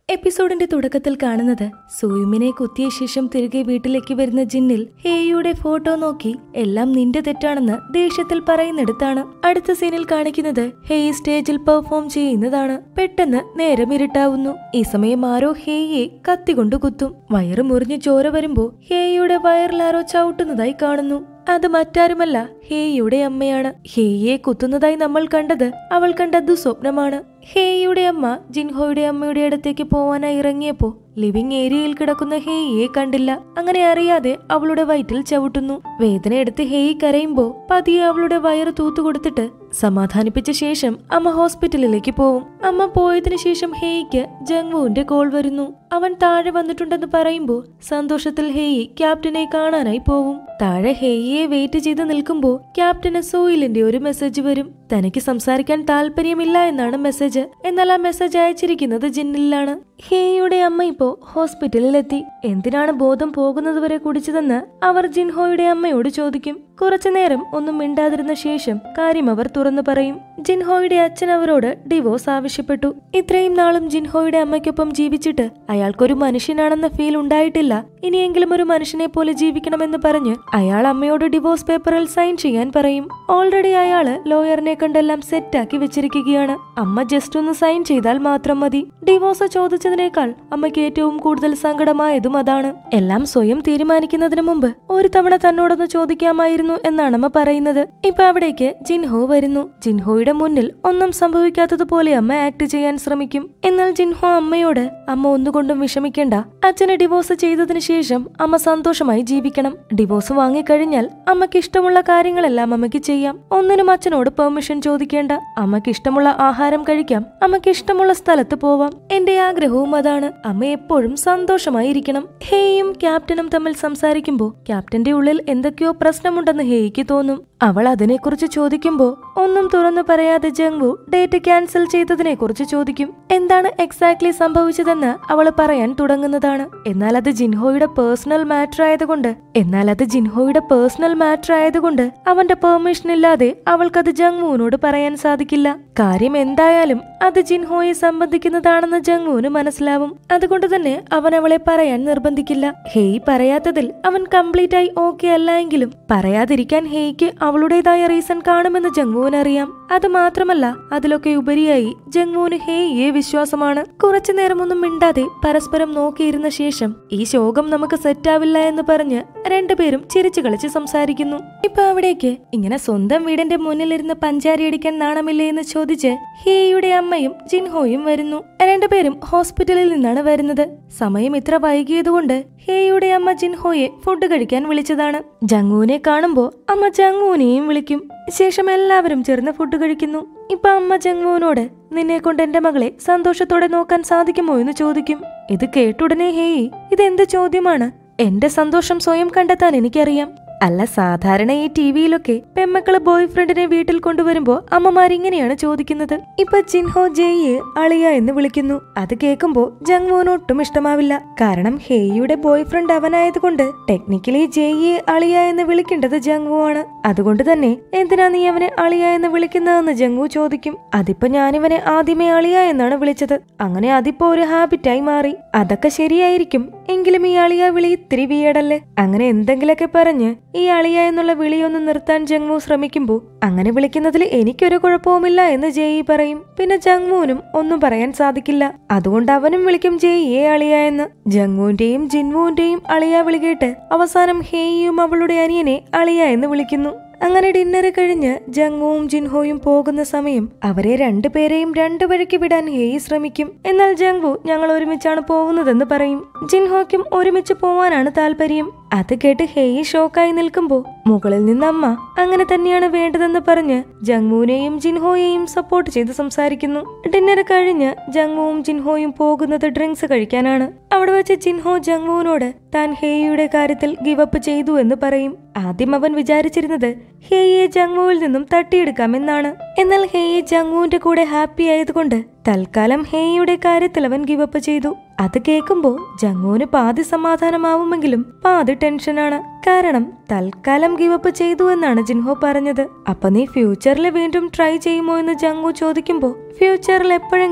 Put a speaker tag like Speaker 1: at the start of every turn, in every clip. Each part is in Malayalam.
Speaker 1: എപ്പിസോഡിന്റെ തുടക്കത്തിൽ കാണുന്നത് സൂയുമിനെ കുത്തിയ ശേഷം തിരികെ വീട്ടിലേക്ക് വരുന്ന ജിന്നിൽ ഹേയുടെ ഫോട്ടോ നോക്കി എല്ലാം നിന്റെ തെറ്റാണെന്ന് ദേഷ്യത്തിൽ പറയുന്നിടത്താണ് അടുത്ത സീനിൽ കാണിക്കുന്നത് ഹേയ് സ്റ്റേജിൽ പെർഫോം ചെയ്യുന്നതാണ് പെട്ടെന്ന് നേരം ഇരുട്ടാവുന്നു ഈ സമയം ആരോ ഹേയെ കത്തികൊണ്ട് കുത്തും വയറ് മുറിഞ്ഞ് ചോര വരുമ്പോ ഹേയുടെ വയറിൽ ആരോ ചവിട്ടുന്നതായി കാണുന്നു അത് മറ്റാരുമല്ല ഹേയുടെ അമ്മയാണ് ഹേയെ കുത്തുന്നതായി നമ്മൾ കണ്ടത് അവൾ കണ്ട ദുസ്വപ്നമാണ് ഹേയുടെ അമ്മ ജിൻഹോയുടെ അമ്മയുടെ അടുത്തേക്ക് പോവാനായി ഇറങ്ങിയപ്പോ ലിവിംഗ് ഏരിയയിൽ കിടക്കുന്ന ഹേയെ കണ്ടില്ല അങ്ങനെ അറിയാതെ അവളുടെ വയറ്റിൽ ചവിട്ടുന്നു വേദന എടുത്ത് ഹേയ് കരയുമ്പോ പതിയെ അവളുടെ വയറ് തൂത്തു കൊടുത്തിട്ട് സമാധാനിപ്പിച്ച ശേഷം അമ്മ ഹോസ്പിറ്റലിലേക്ക് പോവും അമ്മ പോയതിനു ശേഷം ഹേയ്ക്ക് ജങ്വുവിന്റെ കോൾ വരുന്നു അവൻ താഴെ വന്നിട്ടുണ്ടെന്ന് പറയുമ്പോൾ സന്തോഷത്തിൽ ഹേയി ക്യാപ്റ്റനെ കാണാനായി പോവും താഴെ ഹേയിയെ വെയിറ്റ് ചെയ്ത് നിൽക്കുമ്പോൾ ക്യാപ്റ്റന് സോയിലിന്റെ ഒരു മെസ്സേജ് വരും തനിക്ക് സംസാരിക്കാൻ താല്പര്യമില്ല എന്നാണ് മെസ്സേജ് എന്നാൽ ആ മെസ്സേജ് അയച്ചിരിക്കുന്നത് ജിന്നിലാണ് ഹേയുടെ അമ്മ ഇപ്പോ ഹോസ്പിറ്റലിലെത്തി എന്തിനാണ് ബോധം പോകുന്നത് വരെ കുടിച്ചതെന്ന് അവർ ജിൻഹോയുടെ അമ്മയോട് ചോദിക്കും കുറച്ചു നേരം ഒന്നും മിണ്ടാതിരുന്ന ശേഷം കാര്യം അവർ തുറന്നു പറയും ജിൻഹോയുടെ അച്ഛൻ അവരോട് ഡിവോഴ്സ് ആവശ്യപ്പെട്ടു ഇത്രയും നാളും ജിൻഹോയുടെ അമ്മയ്ക്കൊപ്പം ജീവിച്ചിട്ട് അയാൾക്കൊരു മനുഷ്യനാണെന്ന ഫീൽ ഉണ്ടായിട്ടില്ല ഇനിയെങ്കിലും ഒരു മനുഷ്യനെ പോലെ ജീവിക്കണമെന്ന് പറഞ്ഞ് അയാൾ അമ്മയോട് ഡിവോഴ്സ് പേപ്പറിൽ സൈൻ ചെയ്യാൻ പറയും ഓൾറെഡി അയാള് ലോയറിനെ കണ്ടെല്ലാം സെറ്റാക്കി വെച്ചിരിക്കുകയാണ് അമ്മ ജസ്റ്റ് ഒന്ന് സൈൻ ചെയ്താൽ മാത്രം മതി ഡിവോഴ്സ് ചോദിച്ചതിനേക്കാൾ അമ്മയ്ക്ക് ഏറ്റവും കൂടുതൽ സങ്കടമായതും അതാണ് എല്ലാം സ്വയം തീരുമാനിക്കുന്നതിന് മുമ്പ് ഒരു തവണ തന്നോടൊന്ന് ചോദിക്കാമായിരുന്നു എന്നാണ് അമ്മ പറയുന്നത് ഇപ്പൊ അവിടേക്ക് ജിൻഹോ വരുന്നു ജിൻഹോയുടെ മുന്നിൽ ഒന്നും സംഭവിക്കാത്തതുപോലെ അമ്മ ആക്ട് ചെയ്യാൻ ശ്രമിക്കും എന്നാൽ ജിൻഹോ അമ്മയോട് അമ്മ ഒന്നുകൊണ്ടും വിഷമിക്കേണ്ട അച്ഛനെ ഡിവോഴ്സ് ചെയ്തതിനു ശേഷം അമ്മ സന്തോഷമായി ജീവിക്കണം ഡിവോഴ്സ് വാങ്ങിക്കഴിഞ്ഞാൽ അമ്മയ്ക്ക് ഇഷ്ടമുള്ള കാര്യങ്ങളെല്ലാം അമ്മയ്ക്ക് ചെയ്യാം ഒന്നിനും അച്ഛനോട് പെർമിഷൻ ചോദിക്കേണ്ട അമ്മയ്ക്ക് ഇഷ്ടമുള്ള ആഹാരം കഴിക്കാം അമ്മയ്ക്ക് ഇഷ്ടമുള്ള സ്ഥലത്ത് പോവാം എന്റെ ആഗ്രഹവും അതാണ് അമ്മ എപ്പോഴും സന്തോഷമായിരിക്കണം ഹേയും ക്യാപ്റ്റനും തമ്മിൽ സംസാരിക്കുമ്പോ ക്യാപ്റ്റന്റെ ഉള്ളിൽ എന്തൊക്കെയോ പ്രശ്നമുണ്ടെന്ന് ഹേയ്ക്ക് തോന്നും അവൾ അതിനെക്കുറിച്ച് ചോദിക്കുമ്പോ ഒന്നും തുറന്നു പറയാതെ ജങ്വു ഡേറ്റ് ക്യാൻസൽ ചെയ്തതിനെ കുറിച്ച് ചോദിക്കും എന്താണ് എക്സാക്ട്ലി സംഭവിച്ചതെന്ന് അവൾ പറയാൻ തുടങ്ങുന്നതാണ് എന്നാൽ അത് ജിൻഹോയുടെ പേഴ്സണൽ മാറ്റർ ആയതുകൊണ്ട് എന്നാൽ അത് ജിൻഹോയുടെ പേഴ്സണൽ മാറ്റർ ആയതുകൊണ്ട് അവന്റെ പെർമിഷൻ ഇല്ലാതെ അവൾക്കത് ജങ്വുവിനോട് പറയാൻ സാധിക്കില്ല കാര്യം എന്തായാലും അത് ജിൻഹോയെ സംബന്ധിക്കുന്നതാണെന്ന് ജങ്വുവിന് മനസ്സിലാവും അതുകൊണ്ട് തന്നെ അവൻ അവളെ പറയാൻ നിർബന്ധിക്കില്ല ഹേയ് പറയാത്തതിൽ അവൻ കംപ്ലീറ്റ് ആയി ഓക്കെ അല്ല എങ്കിലും പറയാതിരിക്കാൻ ഹേയ്ക്ക് അവളുടേതായ റീസൺ കാണുമെന്ന് ജങ്വുവിന് അറിയാം അത് മാത്രമല്ല അതിലൊക്കെ ഉപരിയായി ജങ്വുവിന് ഹേയിയെ വിശ്വാസമാണ് കുറച്ചു നേരമൊന്നും മിണ്ടാതെ പരസ്പരം നോക്കിയിരുന്ന ശേഷം ഈ ശോകം നമുക്ക് സെറ്റാവില്ല എന്ന് പറഞ്ഞ് രണ്ടുപേരും ചിരിച്ചു കളിച്ച് സംസാരിക്കുന്നു ഇപ്പൊ അവിടേക്ക് ഇങ്ങനെ സ്വന്തം വീടിന്റെ മുന്നിലിരുന്ന് പഞ്ചാരി അടിക്കാൻ നാണമില്ലേ എന്ന് ചോദിച്ച് ഹേയുടെ അമ്മയും ജിൻഹോയും വരുന്നു രണ്ടുപേരും ഹോസ്പിറ്റലിൽ നിന്നാണ് വരുന്നത് സമയം ഇത്ര വൈകിയതുകൊണ്ട് ഹേയുടെ അമ്മ ജിൻഹോയെ ഫുഡ് കഴിക്കാൻ വിളിച്ചതാണ് ജങ്ങുവിനെ കാണുമ്പോ അമ്മ ജങ്ങുവിനെയും വിളിക്കും ശേഷം എല്ലാവരും ചേർന്ന് ഫുഡ് കഴിക്കുന്നു ഇപ്പൊ അമ്മ ജങ്വുവിനോട് നിന്നെ കൊണ്ട് എന്റെ മകളെ സന്തോഷത്തോടെ നോക്കാൻ സാധിക്കുമോ എന്ന് ചോദിക്കും ഇത് കേട്ടുടനെ ഹേയ് ഇതെന്ത് ചോദ്യമാണ് എന്റെ സന്തോഷം സ്വയം കണ്ടെത്താൻ എനിക്കറിയാം അല്ല സാധാരണ ഈ ടി വിയിലൊക്കെ പെമ്മക്കള് ബോയ് ഫ്രണ്ടിനെ വീട്ടിൽ കൊണ്ടുവരുമ്പോ അമ്മമാർ ഇങ്ങനെയാണ് ചോദിക്കുന്നത് ഇപ്പൊ ചിൻഹോ ജെയ്യെ അളിയ എന്ന് വിളിക്കുന്നു അത് കേൾക്കുമ്പോ ജങ്വോന് ഒട്ടും ഇഷ്ടമാവില്ല കാരണം ഹേയിയുടെ ബോയ് ഫ്രണ്ട് അവനായതുകൊണ്ട് ടെക്നിക്കലി ജെയ്യെ അളിയ എന്ന് വിളിക്കേണ്ടത് ജങ്വു ആണ് അതുകൊണ്ട് തന്നെ എന്തിനാ നീ അവനെ അളിയ എന്ന് വിളിക്കുന്നതെന്ന് ജങ്വു ചോദിക്കും അതിപ്പോ ഞാനിവനെ ആദ്യമേ അളിയ എന്നാണ് വിളിച്ചത് അങ്ങനെ അതിപ്പോ ഒരു ഹാബിറ്റായി മാറി അതൊക്കെ ശരിയായിരിക്കും എങ്കിലും ഈ അളിയ വിളി ഇത്തിരി വീടല്ലേ അങ്ങനെ എന്തെങ്കിലൊക്കെ പറഞ്ഞ് ഈ അളിയ എന്നുള്ള വിളിയൊന്ന് നിർത്താൻ ജങ്വു ശ്രമിക്കുമ്പോ അങ്ങനെ വിളിക്കുന്നതിൽ എനിക്കൊരു കുഴപ്പവുമില്ല എന്ന് ജെയി പറയും പിന്നെ ജങ്വുവിനും ഒന്നും പറയാൻ സാധിക്കില്ല അതുകൊണ്ട് അവനും വിളിക്കും ജെയിയെ അളിയ എന്ന് ജങ്വുവിന്റെയും ജിൻവുവിന്റെയും അളിയ വിളി കേട്ട് അവസാനം ഹേയിയും അവളുടെ അനിയനെ അളിയ എന്ന് വിളിക്കുന്നു അങ്ങനെ ഡിന്നർ കഴിഞ്ഞ് ജങ്വുവും ജിൻഹോയും പോകുന്ന സമയം അവരെ രണ്ടുപേരെയും രണ്ടു വഴിക്ക് വിടാൻ ഹേയി ശ്രമിക്കും എന്നാൽ ജങ്വു ഞങ്ങൾ ഒരുമിച്ചാണ് പോകുന്നതെന്ന് പറയും ജിൻഹോയ്ക്കും ഒരുമിച്ച് പോവാനാണ് താല്പര്യം അത് കേട്ട് ഹേയി ഷോക്കായി നിൽക്കുമ്പോ മുകളിൽ നിന്ന് അമ്മ അങ്ങനെ തന്നെയാണ് വേണ്ടതെന്ന് പറഞ്ഞ് ജങ്വുവിനെയും ജിൻഹോയെയും സപ്പോർട്ട് ചെയ്ത് സംസാരിക്കുന്നു ഡിന്നർ കഴിഞ്ഞ് ജങ്വുവും ജിൻഹോയും പോകുന്നത് ഡ്രിങ്ക്സ് കഴിക്കാനാണ് അവിടെ വെച്ച് ജിൻഹോ ജങ്വുവിനോട് താൻ ഹേയിയുടെ കാര്യത്തിൽ ഗിവപ്പ് ചെയ്തു എന്ന് പറയും ആദ്യം അവൻ വിചാരിച്ചിരുന്നത് ഹേയെ ജങ്വുവിൽ നിന്നും തട്ടിയെടുക്കാമെന്നാണ് എന്നാൽ ഹേയെ ജങ്വുവിന്റെ കൂടെ ഹാപ്പി ആയതുകൊണ്ട് തൽക്കാലം ഹേയിയുടെ കാര്യത്തിൽ അവൻ ഗിവപ്പ് ചെയ്തു അത് കേൾക്കുമ്പോ ജങ്ങുവിന് പാതി സമാധാനമാവുമെങ്കിലും പാതി ടെൻഷനാണ് കാരണം തൽക്കാലം ഗിവപ്പ് ചെയ്തു എന്നാണ് ജിൻഹോ പറഞ്ഞത് അപ്പൊ നീ ഫ്യൂച്ചറിൽ വീണ്ടും ട്രൈ ചെയ്യുമോ എന്ന് ജങ്ങു ചോദിക്കുമ്പോ ഫ്യൂച്ചറിൽ എപ്പോഴെങ്കിലും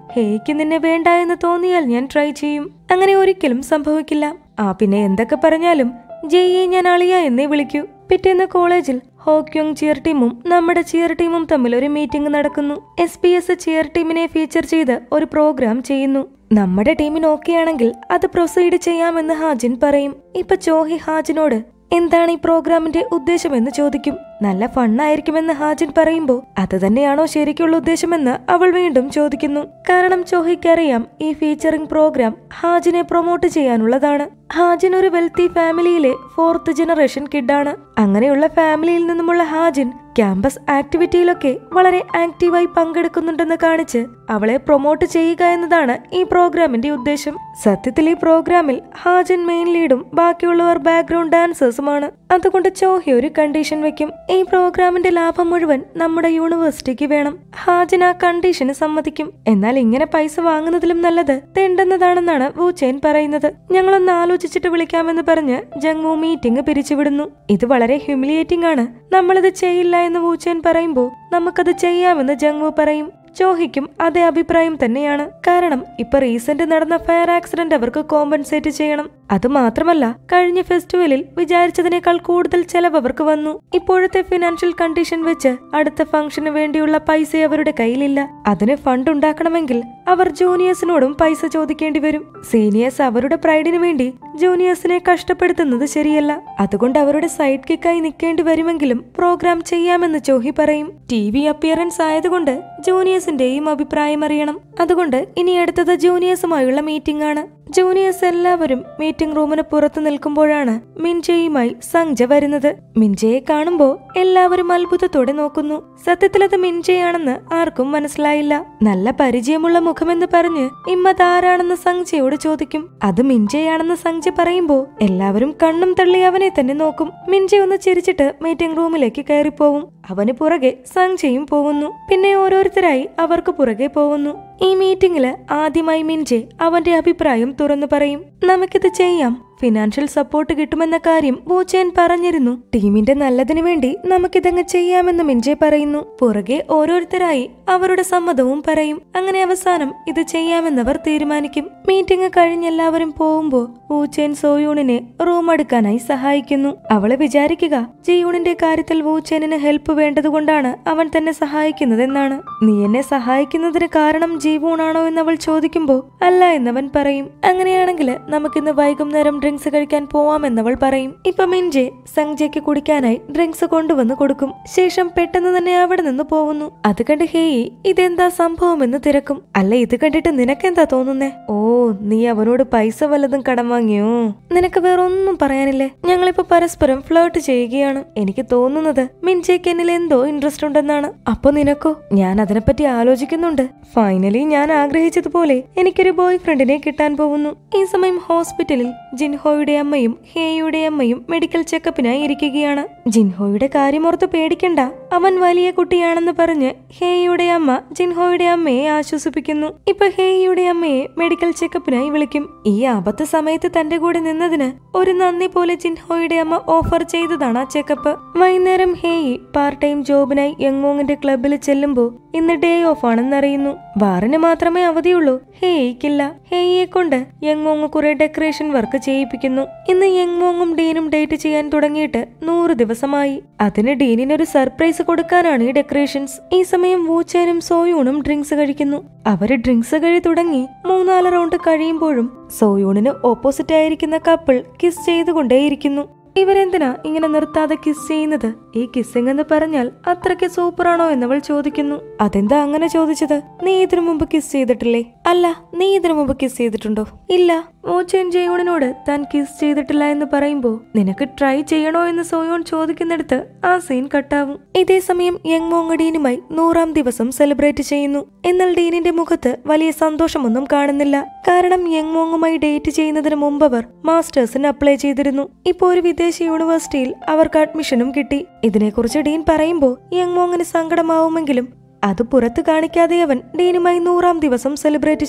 Speaker 1: ഹേയ്ക്ക് നിന്നെ വേണ്ട എന്ന് തോന്നിയാൽ ഞാൻ ട്രൈ ചെയ്യും അങ്ങനെ ഒരിക്കലും സംഭവിക്കില്ല ആ പിന്നെ എന്തൊക്കെ പറഞ്ഞാലും ജയ്യെ ഞാൻ അളിയ എന്നേ വിളിക്കൂ പിറ്റേന്ന് കോളേജിൽ ഹോക്യോങ് ചിയർ ടീമും നമ്മുടെ ചിയർ ടീമും തമ്മിൽ ഒരു മീറ്റിംഗ് നടക്കുന്നു എസ് പി എസ് ചിയർ ടീമിനെ ഫീച്ചർ ചെയ്ത് ഒരു പ്രോഗ്രാം ചെയ്യുന്നു നമ്മുടെ ടീമിന് ഓക്കെ ആണെങ്കിൽ അത് പ്രൊസീഡ് ചെയ്യാമെന്ന് ഹാജിൻ പറയും ഇപ്പൊ ചോഹി ഹാജിനോട് എന്താണ് ഈ പ്രോഗ്രാമിന്റെ ഉദ്ദേശമെന്ന് ചോദിക്കും നല്ല ഫണ്ണായിരിക്കുമെന്ന് ഹാജിൻ പറയുമ്പോൾ അത് തന്നെയാണോ ശരിക്കുള്ള ഉദ്ദേശമെന്ന് അവൾ വീണ്ടും ചോദിക്കുന്നു കാരണം ചോഹിക്കറിയാം ഈ ഫീച്ചറിംഗ് പ്രോഗ്രാം ഹാജിനെ പ്രൊമോട്ട് ചെയ്യാനുള്ളതാണ് ഹാജിൻ ഒരു വെൽത്തി ഫാമിലിയിലെ ഫോർത്ത് ജനറേഷൻ കിഡാണ് അങ്ങനെയുള്ള ഫാമിലിയിൽ നിന്നുമുള്ള ഹാജിൻ ക്യാമ്പസ് ആക്ടിവിറ്റിയിലൊക്കെ വളരെ ആക്റ്റീവായി പങ്കെടുക്കുന്നുണ്ടെന്ന് കാണിച്ച് അവളെ പ്രൊമോട്ട് ചെയ്യുക എന്നതാണ് ഈ പ്രോഗ്രാമിന്റെ ഉദ്ദേശം സത്യത്തിൽ ഈ പ്രോഗ്രാമിൽ ഹാജിൻ മെയിൻ ലീഡും ബാക്കിയുള്ളവർ ബാക്ക്ഗ്രൗണ്ട് ഡാൻസേഴ്സുമാണ് അതുകൊണ്ട് ചോഹി ഒരു കണ്ടീഷൻ വെക്കും ഈ പ്രോഗ്രാമിന്റെ ലാഭം മുഴുവൻ നമ്മുടെ യൂണിവേഴ്സിറ്റിക്ക് വേണം ഹാജിൻ ആ കണ്ടീഷന് സമ്മതിക്കും എന്നാൽ ഇങ്ങനെ പൈസ വാങ്ങുന്നതിലും നല്ലത് തെണ്ടുന്നതാണെന്നാണ് വൂച്ചേൻ പറയുന്നത് ഞങ്ങളൊന്ന് ആലോചിച്ചിട്ട് വിളിക്കാമെന്ന് പറഞ്ഞ് ജങ്വു മീറ്റിംഗ് പിരിച്ചുവിടുന്നു ഇത് വളരെ ഹ്യൂമിലിയേറ്റിംഗ് ആണ് നമ്മളിത് ചെയ്യില്ല എന്ന് വൂച്ചേൻ പറയുമ്പോൾ നമുക്കത് ചെയ്യാമെന്ന് ജങ്വു പറയും ചോഹിക്കും അതേ അഭിപ്രായം തന്നെയാണ് കാരണം ഇപ്പൊ റീസെന്റ് നടന്ന ഫയർ ആക്സിഡന്റ് അവർക്ക് കോമ്പൻസേറ്റ് ചെയ്യണം അത് മാത്രമല്ല കഴിഞ്ഞ ഫെസ്റ്റിവലിൽ വിചാരിച്ചതിനേക്കാൾ കൂടുതൽ ചെലവ് അവർക്ക് വന്നു ഇപ്പോഴത്തെ ഫിനാൻഷ്യൽ കണ്ടീഷൻ വെച്ച് അടുത്ത ഫംഗ്ഷന് വേണ്ടിയുള്ള പൈസ അവരുടെ കയ്യിലില്ല അതിന് ഫണ്ട് ഉണ്ടാക്കണമെങ്കിൽ അവർ ജൂനിയേഴ്സിനോടും പൈസ ചോദിക്കേണ്ടി വരും സീനിയേഴ്സ് അവരുടെ പ്രൈഡിന് വേണ്ടി ജൂനിയേഴ്സിനെ കഷ്ടപ്പെടുത്തുന്നത് ശരിയല്ല അതുകൊണ്ട് അവരുടെ സൈഡ് കിക്കായി നിൽക്കേണ്ടി വരുമെങ്കിലും പ്രോഗ്രാം ചെയ്യാമെന്ന് ചോഹി പറയും ടി വി അപ്പിയറൻസ് ആയതുകൊണ്ട് ജൂനിയേഴ്സിന്റെയും അഭിപ്രായം അറിയണം അതുകൊണ്ട് ഇനി അടുത്തത് ജൂനിയേഴ്സുമായുള്ള മീറ്റിംഗ് ആണ് ജൂനിയേഴ്സ് എല്ലാവരും മീറ്റിംഗ് റൂമിന് പുറത്തു നിൽക്കുമ്പോഴാണ് മിൻജയുമായി സംജ വരുന്നത് മിൻജയെ കാണുമ്പോൾ എല്ലാവരും അത്ഭുതത്തോടെ നോക്കുന്നു സത്യത്തിൽ അത് മിൻജയാണെന്ന് ആർക്കും മനസ്സിലായില്ല നല്ല പരിചയമുള്ള മുഖമെന്ന് പറഞ്ഞ് ഇമ്മത് ആരാണെന്ന് സംജയോട് ചോദിക്കും അത് മിൻജയാണെന്ന് സംജ പറയുമ്പോൾ എല്ലാവരും കണ്ണും തള്ളി അവനെ തന്നെ നോക്കും മിൻജ ഒന്ന് ചിരിച്ചിട്ട് മീറ്റിംഗ് റൂമിലേക്ക് കയറിപ്പോവും അവന് പുറകെ സംജയും പോകുന്നു പിന്നെ ഓരോരുത്തരായി അവർക്ക് പുറകെ പോകുന്നു ഈ മീറ്റിംഗില് ആദ്യമായി മിൻജെ അവന്റെ അഭിപ്രായം തുറന്നു പറയും നമുക്കിത് ചെയ്യാം ഫിനാൻഷ്യൽ സപ്പോർട്ട് കിട്ടുമെന്ന കാര്യം ബൂച്ചേൻ പറഞ്ഞിരുന്നു ടീമിന്റെ നല്ലതിനു വേണ്ടി നമുക്കിതങ്ങ് ചെയ്യാമെന്ന് മിൻജെ പറയുന്നു പുറകെ ഓരോരുത്തരായി അവരുടെ സമ്മതവും പറയും അങ്ങനെ അവസാനം ഇത് ചെയ്യാമെന്നവർ തീരുമാനിക്കും മീറ്റിംഗ് കഴിഞ്ഞെല്ലാവരും പോകുമ്പോൾ വൂച്ചേൻ സോയൂണിനെ റൂം എടുക്കാനായി സഹായിക്കുന്നു അവളെ വിചാരിക്കുക ജിയൂണിന്റെ കാര്യത്തിൽ വൂച്ചേനിന് ഹെൽപ്പ് വേണ്ടതുകൊണ്ടാണ് അവൻ തന്നെ സഹായിക്കുന്നതെന്നാണ് നീ എന്നെ സഹായിക്കുന്നതിന് കാരണം ജീവൂണാണോ എന്ന് അവൾ ചോദിക്കുമ്പോൾ അല്ല എന്നവൻ പറയും അങ്ങനെയാണെങ്കിൽ നമുക്കിന്ന് വൈകുന്നേരം ഡ്രിങ്ക്സ് കഴിക്കാൻ പോവാമെന്നവൾ പറയും ഇപ്പൊ മിൻജെ സംജയ്ക്ക് കുടിക്കാനായി ഡ്രിങ്ക്സ് കൊണ്ടുവന്ന് കൊടുക്കും ശേഷം പെട്ടെന്ന് തന്നെ അവിടെ നിന്ന് പോകുന്നു അത് കണ്ട് ഹേയി ഇതെന്താ സംഭവമെന്ന് തിരക്കും അല്ല ഇത് കണ്ടിട്ട് നിനക്കെന്താ തോന്നുന്നേ ഓ നീ അവനോട് പൈസ വല്ലതും കടം വാങ്ങിയോ നിനക്ക് വേറെ ഒന്നും പറയാനില്ലേ ഞങ്ങളിപ്പോ പരസ്പരം ഫ്ലേർട്ട് ചെയ്യുകയാണ് എനിക്ക് തോന്നുന്നത് മിൻജയ്ക്ക് എന്നിൽ എന്തോ ഇൻട്രസ്റ്റ് ഉണ്ടെന്നാണ് അപ്പൊ നിനക്കോ ഞാൻ അതിനെപ്പറ്റി ആലോചിക്കുന്നുണ്ട് ഫൈനലി ഞാൻ ആഗ്രഹിച്ചതുപോലെ എനിക്കൊരു ബോയ് ഫ്രണ്ടിനെ കിട്ടാൻ പോകുന്നു ഈ സമയം ഹോസ്പിറ്റലിൽ ജിൻഹോയുടെ അമ്മയും ഹേയുടെ അമ്മയും മെഡിക്കൽ ചെക്കപ്പിനായി ഇരിക്കുകയാണ് ജിൻഹോയുടെ കാര്യമോർത്ത് പേടിക്കണ്ട അവൻ വലിയ കുട്ടിയാണെന്ന് പറഞ്ഞ് ഹേയുടെ അമ്മ ജിൻഹോയുടെ അമ്മയെ ആശ്വസിപ്പിക്കുന്നു ഇപ്പൊ ഹേയുടെ അമ്മയെ മെഡിക്കൽ ചെക്കപ്പിനായി വിളിക്കും ഈ ആപത്ത് സമയത്ത് തന്റെ കൂടെ നിന്നതിന് ഒരു നന്ദി പോലെ ജിൻഹോയുടെ അമ്മ ഓഫർ ചെയ്തതാണ് ആ ചെക്കപ്പ് വൈകുന്നേരം ഹേയി പാർട്ട് ടൈം ജോബിനായി യങ്ങോങ്ങിന്റെ ക്ലബിൽ ചെല്ലുമ്പോൾ ഇന്ന് ഡേ ഓഫ് ആണെന്നറിയുന്നു ബാറിന് മാത്രമേ അവധിയുള്ളൂ ഹേയിക്കില്ല ഹേയിയെ കൊണ്ട് യങ്ങോങ് കുറെ ഡെക്കറേഷൻ വർക്ക് ചെയ്യിപ്പിക്കുന്നു ഇന്ന് യങ്മോങ്ങും ഡീനും ഡേറ്റ് ചെയ്യാൻ തുടങ്ങിയിട്ട് നൂറ് ദിവസമായി അതിന് ഡീനിന് ഒരു സർപ്രൈസ് കൊടുക്കാനാണ് ഈ ഡെക്കറേഷൻസ് ഈ സമയം വൂച്ചേനും സോയൂണും ഡ്രിങ്ക്സ് കഴിക്കുന്നു അവര് ഡ്രിങ്ക്സ് കഴി തുടങ്ങി മൂന്നാല് റൗണ്ട് കഴിയുമ്പോഴും സോയൂണിന് ഓപ്പോസിറ്റ് ആയിരിക്കുന്ന കപ്പിൾ കിസ് ചെയ്തുകൊണ്ടേയിരിക്കുന്നു ഇവരെന്തിനാ ഇങ്ങനെ നിർത്താതെ കിസ് ചെയ്യുന്നത് ഈ കിസ്സിംഗ് എന്ന് പറഞ്ഞാൽ അത്രയ്ക്ക് സൂപ്പറാണോ എന്നവൾ ചോദിക്കുന്നു അതെന്താ അങ്ങനെ ചോദിച്ചത് നീ ഇതിനു മുമ്പ് കിസ് ചെയ്തിട്ടില്ലേ അല്ല നീ ഇതിനു മുമ്പ് കിസ് ചെയ്തിട്ടുണ്ടോ ഇല്ല മോച്ചൻ ജയോണിനോട് താൻ കിസ് ചെയ്തിട്ടില്ല എന്ന് പറയുമ്പോ നിനക്ക് ട്രൈ ചെയ്യണോ എന്ന് സോയോൺ ചോദിക്കുന്നിടത്ത് ആ സീൻ കട്ടാവും ഇതേ സമയം യങ് മോങ് ഡീനുമായി നൂറാം ദിവസം സെലിബ്രേറ്റ് ചെയ്യുന്നു എന്നാൽ ഡീനിന്റെ മുഖത്ത് വലിയ സന്തോഷമൊന്നും കാണുന്നില്ല കാരണം യങ് മോങ്ങുമായി ഡേറ്റ് ചെയ്യുന്നതിന് മുമ്പ് അവർ മാസ്റ്റേഴ്സിന് അപ്ലൈ ചെയ്തിരുന്നു ഇപ്പോ ഒരു വിദേശ യൂണിവേഴ്സിറ്റിയിൽ അവർക്ക് അഡ്മിഷനും കിട്ടി ഇതിനെക്കുറിച്ച് ഡീൻ പറയുമ്പോൾ യങ് മോങ്ങിന് സങ്കടമാവുമെങ്കിലും അത് പുറത്തു കാണിക്കാതെ അവൻ ഡീനുമായി നൂറാം ദിവസം സെലിബ്രേറ്റ് ചെയ്യും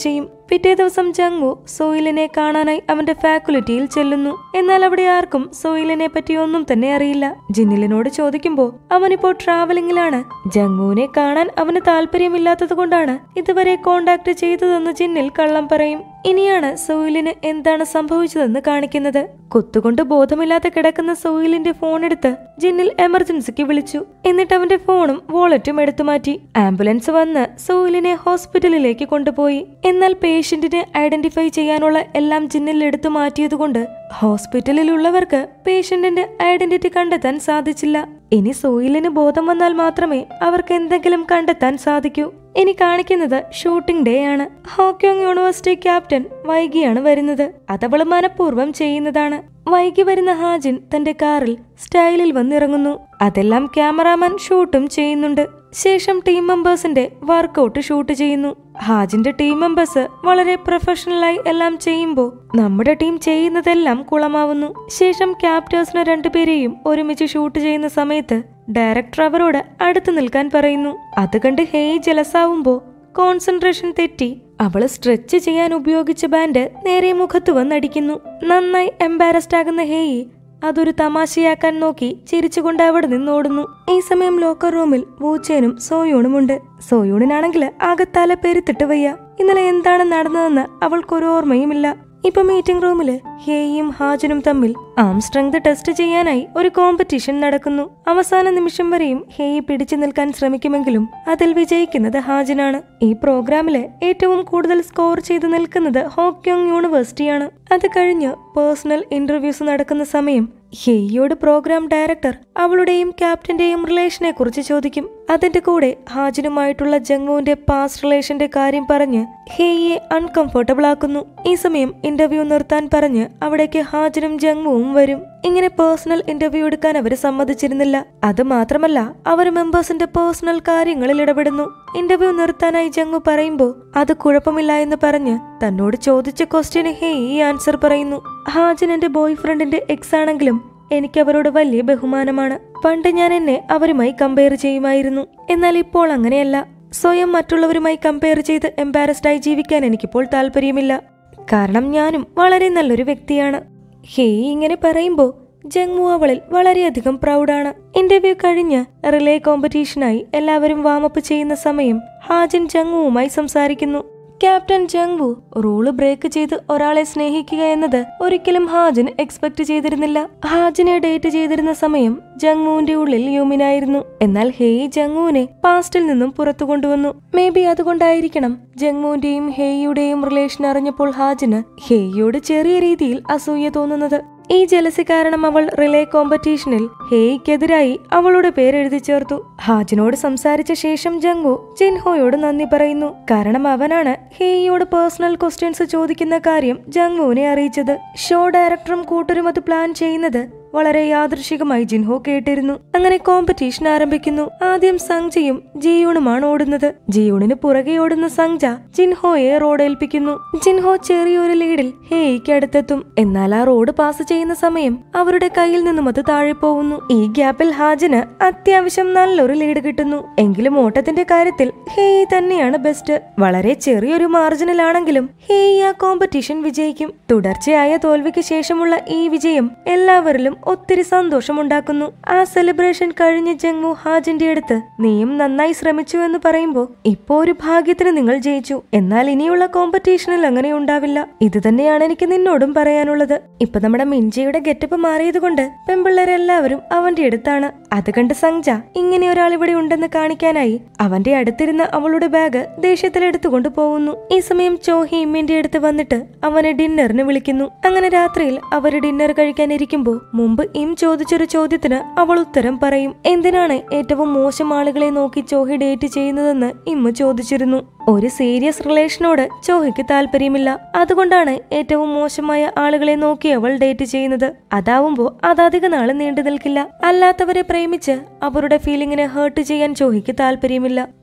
Speaker 1: പിറ്റേ ദിവസം ജംഗു സോയിലിനെ കാണാനായി അവന്റെ ഫാക്കുലിറ്റിയിൽ ചെല്ലുന്നു എന്നാൽ അവിടെ ആർക്കും സോയിലിനെ പറ്റി ഒന്നും തന്നെ അറിയില്ല ജിന്നിലിനോട് ചോദിക്കുമ്പോ അവനിപ്പോ ട്രാവലിംഗിലാണ് ജംഗുവിനെ കാണാൻ അവന് താല്പര്യമില്ലാത്തത് കൊണ്ടാണ് ഇതുവരെ കോണ്ടാക്ട് ചെയ്തതെന്ന് ജിന്നിൽ കള്ളം പറയും ഇനിയാണ് സോയിലിന് എന്താണ് സംഭവിച്ചതെന്ന് കാണിക്കുന്നത് കുത്തുകൊണ്ട് ബോധമില്ലാതെ കിടക്കുന്ന സോയിലിന്റെ ഫോൺ എടുത്ത് ജിന്നിൽ എമർജൻസിക്ക് വിളിച്ചു എന്നിട്ട് അവന്റെ ഫോണും വാളറ്റും എടുത്തു മാറ്റി ആംബുലൻസ് വന്ന് സോയിലിനെ ഹോസ്പിറ്റലിലേക്ക് കൊണ്ടുപോയി എന്നാൽ പേഷ്യന്റിനെ ഐഡന്റിഫൈ ചെയ്യാനുള്ള എല്ലാം ജിന്നിൽ എടുത്തു മാറ്റിയതുകൊണ്ട് ഹോസ്പിറ്റലിലുള്ളവർക്ക് പേഷ്യന്റിന്റെ ഐഡന്റിറ്റി കണ്ടെത്താൻ സാധിച്ചില്ല ഇനി സോയിലിന് ബോധം വന്നാൽ മാത്രമേ അവർക്ക് എന്തെങ്കിലും കണ്ടെത്താൻ സാധിക്കൂ ഇനി കാണിക്കുന്നത് ഷൂട്ടിംഗ് ഡേ ആണ് ഹോക്യോങ് യൂണിവേഴ്സിറ്റി ക്യാപ്റ്റൻ വൈകിയാണ് വരുന്നത് അതവള് മനഃപൂർവ്വം ചെയ്യുന്നതാണ് വൈകി വരുന്ന ഹാജിൻ തന്റെ കാറിൽ സ്റ്റൈലിൽ വന്നിറങ്ങുന്നു അതെല്ലാം ക്യാമറാമാൻ ഷൂട്ടും ചെയ്യുന്നുണ്ട് ശേഷം ടീം മെമ്പേഴ്സിന്റെ വർക്കൗട്ട് ഷൂട്ട് ചെയ്യുന്നു ഹാജിന്റെ ടീം മെമ്പേഴ്സ് വളരെ പ്രൊഫഷണലായി എല്ലാം ചെയ്യുമ്പോൾ നമ്മുടെ ടീം ചെയ്യുന്നതെല്ലാം കുളമാവുന്നു ശേഷം ക്യാപ്റ്റേഴ്സിന് രണ്ടുപേരെയും ഒരുമിച്ച് ഷൂട്ട് ചെയ്യുന്ന സമയത്ത് ഡയറക്ടർ അവരോട് അടുത്ത് നിൽക്കാൻ പറയുന്നു അത് കണ്ട് ഹേയ് ജലസാവുമ്പോ കോൺസെൻട്രേഷൻ തെറ്റി അവള് സ്ട്രെച്ച് ചെയ്യാൻ ഉപയോഗിച്ച ബാൻഡ് നേരെ മുഖത്ത് വന്നടിക്കുന്നു നന്നായി എംബാരസ്ഡ് ആകുന്ന ഹേയി അതൊരു തമാശയാക്കാൻ നോക്കി ചിരിച്ചുകൊണ്ട് അവിടെ നിന്നോടുന്നു ഈ സമയം ലോക്കർ റൂമിൽ വൂച്ചേനും സോയൂണുമുണ്ട് സോയൂണിനാണെങ്കിൽ ആകെ തല പെരുത്തിട്ട് വയ്യ ഇന്നലെ എന്താണ് നടന്നതെന്ന് അവൾക്കൊരു ഓർമ്മയുമില്ല ഇപ്പൊ മീറ്റിംഗ് റൂമില് ഹേയും ഹാജനും തമ്മിൽ ആം സ്ട്രെങ്ത് ടെസ്റ്റ് ചെയ്യാനായി ഒരു കോമ്പറ്റീഷൻ നടക്കുന്നു അവസാന നിമിഷം വരെയും ഹേയി പിടിച്ചു നിൽക്കാൻ ശ്രമിക്കുമെങ്കിലും അതിൽ വിജയിക്കുന്നത് ഹാജനാണ് ഈ പ്രോഗ്രാമില് ഏറ്റവും കൂടുതൽ സ്കോർ ചെയ്ത് നിൽക്കുന്നത് ഹോക്യോങ് യൂണിവേഴ്സിറ്റിയാണ് അത് കഴിഞ്ഞ് പേഴ്സണൽ ഇന്റർവ്യൂസ് നടക്കുന്ന സമയം ഹേയിയോട് പ്രോഗ്രാം ഡയറക്ടർ അവളുടെയും ക്യാപ്റ്റന്റെയും റിലേഷനെ കുറിച്ച് ചോദിക്കും അതിന്റെ കൂടെ ഹാജനുമായിട്ടുള്ള ജംഗുവിന്റെ പാസ്റ്റ് റിലേഷന്റെ കാര്യം പറഞ്ഞ് ഹേയിയെ അൺകംഫർട്ടബിൾ ആക്കുന്നു ഈ സമയം ഇന്റർവ്യൂ നിർത്താൻ പറഞ്ഞ് അവിടേക്ക് ഹാജനും ജംഗുവും വരും ഇങ്ങനെ പേഴ്സണൽ ഇന്റർവ്യൂ എടുക്കാൻ അവർ സമ്മതിച്ചിരുന്നില്ല അത് മാത്രമല്ല അവർ മെമ്പേഴ്സിന്റെ പേഴ്സണൽ കാര്യങ്ങളിൽ ഇടപെടുന്നു ഇന്റർവ്യൂ നിർത്താനായി ജംഗു പറയുമ്പോ അത് കുഴപ്പമില്ല എന്ന് പറഞ്ഞ് തന്നോട് ചോദിച്ച ക്വസ്റ്റ്യന് ഹേയി ഈ ആൻസർ പറയുന്നു ഹാജൻ എന്റെ ബോയ് ഫ്രണ്ടിന്റെ എക്സ് ആണെങ്കിലും എനിക്ക് അവരോട് വലിയ ബഹുമാനമാണ് പണ്ട് ഞാൻ എന്നെ അവരുമായി കമ്പയർ ചെയ്യുമായിരുന്നു എന്നാൽ ഇപ്പോൾ അങ്ങനെയല്ല സ്വയം മറ്റുള്ളവരുമായി കമ്പയർ ചെയ്ത് എംബാരസ്ഡ് ആയി ജീവിക്കാൻ എനിക്കിപ്പോൾ താല്പര്യമില്ല കാരണം ഞാനും വളരെ നല്ലൊരു വ്യക്തിയാണ് ഹേയ് ഇങ്ങനെ പറയുമ്പോ ജംഗു അവളിൽ വളരെയധികം പ്രൗഡാണ് ഇന്റർവ്യൂ കഴിഞ്ഞ് റിലേ കോമ്പറ്റീഷനായി എല്ലാവരും വാമപ്പ് ചെയ്യുന്ന സമയം ഹാജൻ ജംഗുവുമായി സംസാരിക്കുന്നു ക്യാപ്റ്റൻ ജംഗു റൂള് ബ്രേക്ക് ചെയ്ത് ഒരാളെ സ്നേഹിക്കുക എന്നത് ഒരിക്കലും ഹാജൻ എക്സ്പെക്ട് ചെയ്തിരുന്നില്ല ഹാജനെ ഡേറ്റ് ചെയ്തിരുന്ന സമയം ജംഗുവിന്റെ ഉള്ളിൽ യൂമിനായിരുന്നു എന്നാൽ ഹേയ് ജംഗുവിനെ പാസ്റ്റിൽ നിന്നും പുറത്തു കൊണ്ടുവന്നു മേ ബി അതുകൊണ്ടായിരിക്കണം ജംഗുവിന്റെയും ഹേയിയുടെയും റിലേഷൻ അറിഞ്ഞപ്പോൾ ഹാജന് ഹേയിയോട് ചെറിയ രീതിയിൽ അസൂയ തോന്നുന്നത് ഈ ജലസി കാരണം അവൾ റിലേ കോമ്പറ്റീഷനിൽ ഹേയ്ക്കെതിരായി അവളുടെ പേരെഴുതി ചേർത്തു ഹാജിനോട് സംസാരിച്ച ശേഷം ജംഗു ജിൻഹോയോട് നന്ദി പറയുന്നു കാരണം അവനാണ് ഹേയിയോട് പേഴ്സണൽ ക്വസ്റ്റ്യൻസ് ചോദിക്കുന്ന കാര്യം ജംഗുവിനെ അറിയിച്ചത് ഷോ ഡയറക്ടറും കൂട്ടരും അത് പ്ലാൻ ചെയ്യുന്നത് വളരെ യാദൃശികമായി ജിൻഹോ കേട്ടിരുന്നു അങ്ങനെ കോമ്പറ്റീഷൻ ആരംഭിക്കുന്നു ആദ്യം സംജയും ജിയൂണുമാണ് ഓടുന്നത് ജിയൂണിന് പുറകെ ഓടുന്ന സംജ ജിൻഹോയെ റോഡ് ഏൽപ്പിക്കുന്നു ജിൻഹോ ചെറിയൊരു ലീഡിൽ ഹേയ്ക്ക് അടുത്തെത്തും എന്നാൽ ആ റോഡ് പാസ് ചെയ്യുന്ന സമയം അവരുടെ കയ്യിൽ നിന്നും അത് താഴെ പോകുന്നു ഈ ഗ്യാപ്പിൽ ഹാജന് അത്യാവശ്യം നല്ലൊരു ലീഡ് കിട്ടുന്നു എങ്കിലും ഓട്ടത്തിന്റെ കാര്യത്തിൽ ഹേയ് തന്നെയാണ് ബെസ്റ്റ് വളരെ ചെറിയൊരു മാർജിനിലാണെങ്കിലും ഹേയ് ആ കോമ്പറ്റീഷൻ വിജയിക്കും തുടർച്ചയായ തോൽവിക്ക് ശേഷമുള്ള ഈ വിജയം എല്ലാവരിലും ഒത്തിരി സന്തോഷമുണ്ടാക്കുന്നു ആ സെലിബ്രേഷൻ കഴിഞ്ഞ് ജംഗു ഹാജിന്റെ അടുത്ത് നീയും നന്നായി ശ്രമിച്ചു എന്ന് പറയുമ്പോ ഇപ്പോ ഒരു ഭാഗ്യത്തിന് നിങ്ങൾ ജയിച്ചു എന്നാൽ ഇനിയുള്ള കോമ്പറ്റീഷനിൽ അങ്ങനെ ഉണ്ടാവില്ല ഇത് തന്നെയാണ് എനിക്ക് നിന്നോടും പറയാനുള്ളത് ഇപ്പൊ നമ്മുടെ മിഞ്ചിയുടെ ഗെറ്റപ്പ് മാറിയത് കൊണ്ട് പെമ്പിള്ളേരെല്ലാവരും അവന്റെ അടുത്താണ് അത് കണ്ട് സംജ ഇങ്ങനെ ഒരാൾ ഇവിടെ ഉണ്ടെന്ന് കാണിക്കാനായി അവന്റെ അടുത്തിരുന്ന അവളുടെ ബാഗ് ദേഷ്യത്തിൽ എടുത്തുകൊണ്ട് പോകുന്നു ഈ സമയം ചോഹി ഇമ്മിന്റെ അടുത്ത് വന്നിട്ട് അവനെ ഡിന്നറിന് വിളിക്കുന്നു അങ്ങനെ രാത്രിയിൽ അവർ ഡിന്നർ കഴിക്കാനിരിക്കുമ്പോ മുമ്പ് ഇം ചോദിച്ചൊരു ചോദ്യത്തിന് അവൾ ഉത്തരം പറയും എന്തിനാണ് ഏറ്റവും മോശം ആളുകളെ നോക്കി ചോഹി ഡേറ്റ് ചെയ്യുന്നതെന്ന് ഇമ്മ ചോദിച്ചിരുന്നു ഒരു സീരിയസ് റിലേഷനോട് ചോഹിക്ക് താല്പര്യമില്ല അതുകൊണ്ടാണ് ഏറ്റവും മോശമായ ആളുകളെ നോക്കി അവൾ ഡേറ്റ് ചെയ്യുന്നത് അതാവുമ്പോ അതധിക നാള് നീണ്ടു നിൽക്കില്ല അല്ലാത്തവരെ പ്രേമിച്ച് അവരുടെ ഫീലിങ്ങിനെ ഹേർട്ട് ചെയ്യാൻ ചോഹിക്ക് താല്പര്യമില്ല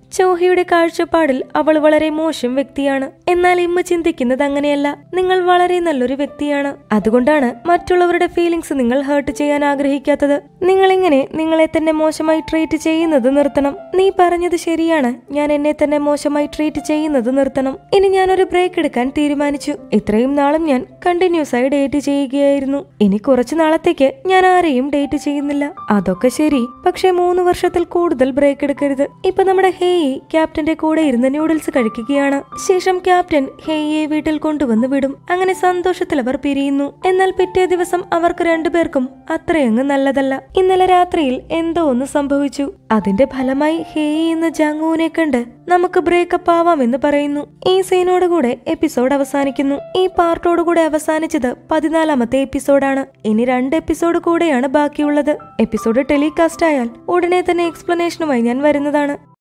Speaker 1: ചോഹയുടെ കാഴ്ചപ്പാടിൽ അവൾ വളരെ മോശം വ്യക്തിയാണ് എന്നാൽ ഇമ്മ ചിന്തിക്കുന്നത് അങ്ങനെയല്ല നിങ്ങൾ വളരെ നല്ലൊരു വ്യക്തിയാണ് അതുകൊണ്ടാണ് മറ്റുള്ളവരുടെ ഫീലിംഗ്സ് നിങ്ങൾ ഹേർട്ട് ചെയ്യാൻ ആഗ്രഹിക്കാത്തത് നിങ്ങൾ ഇങ്ങനെ നിങ്ങളെ തന്നെ മോശമായി ട്രീറ്റ് ചെയ്യുന്നത് നിർത്തണം നീ പറഞ്ഞത് ശരിയാണ് ഞാൻ എന്നെ തന്നെ മോശമായി ട്രീറ്റ് ചെയ്യുന്നത് നിർത്തണം ഇനി ഞാനൊരു ബ്രേക്ക് എടുക്കാൻ തീരുമാനിച്ചു ഇത്രയും നാളും ഞാൻ കണ്ടിന്യൂസ് ആയി ഡേറ്റ് ചെയ്യുകയായിരുന്നു ഇനി കുറച്ചു നാളത്തേക്ക് ഞാൻ ആരെയും ഡേറ്റ് ചെയ്യുന്നില്ല അതൊക്കെ ശരി പക്ഷെ മൂന്ന് വർഷത്തിൽ കൂടുതൽ ബ്രേക്ക് എടുക്കരുത് ഇപ്പൊ നമ്മുടെ ഹേയി ക്യാപ്റ്റന്റെ കൂടെ ഇരുന്ന് ന്യൂഡിൽസ് കഴിക്കുകയാണ് ശേഷം ക്യാപ്റ്റൻ ഹേയിയെ വീട്ടിൽ കൊണ്ടുവന്ന് വിടും അങ്ങനെ സന്തോഷത്തിൽ അവർ പിരിയുന്നു എന്നാൽ പിറ്റേ ദിവസം അവർക്ക് രണ്ടുപേർക്കും അത്രയങ്ങ് നല്ലതല്ല ഇന്നലെ രാത്രിയിൽ എന്തോ ഒന്ന് സംഭവിച്ചു അതിന്റെ ഫലമായി ഹേയി ഇന്ന് ജാങ്ങുവിനെ കണ്ട് നമുക്ക് ബ്രേക്കപ്പ് ആവാമെന്ന് പറയുന്നു ഈ സീനോടുകൂടെ എപ്പിസോഡ് അവസാനിക്കുന്നു ഈ പാർട്ടോടുകൂടെ അവസാനിച്ചത് പതിനാലാമത്തെ എപ്പിസോഡാണ് ഇനി രണ്ട് എപ്പിസോഡ് കൂടെയാണ് ബാക്കിയുള്ളത് എപ്പിസോഡ് ടെലികാസ്റ്റ് ആയാൽ ഉടനെ തന്നെ എക്സ്പ്ലനേഷനുമായി ഞാൻ വരുന്നതാണ്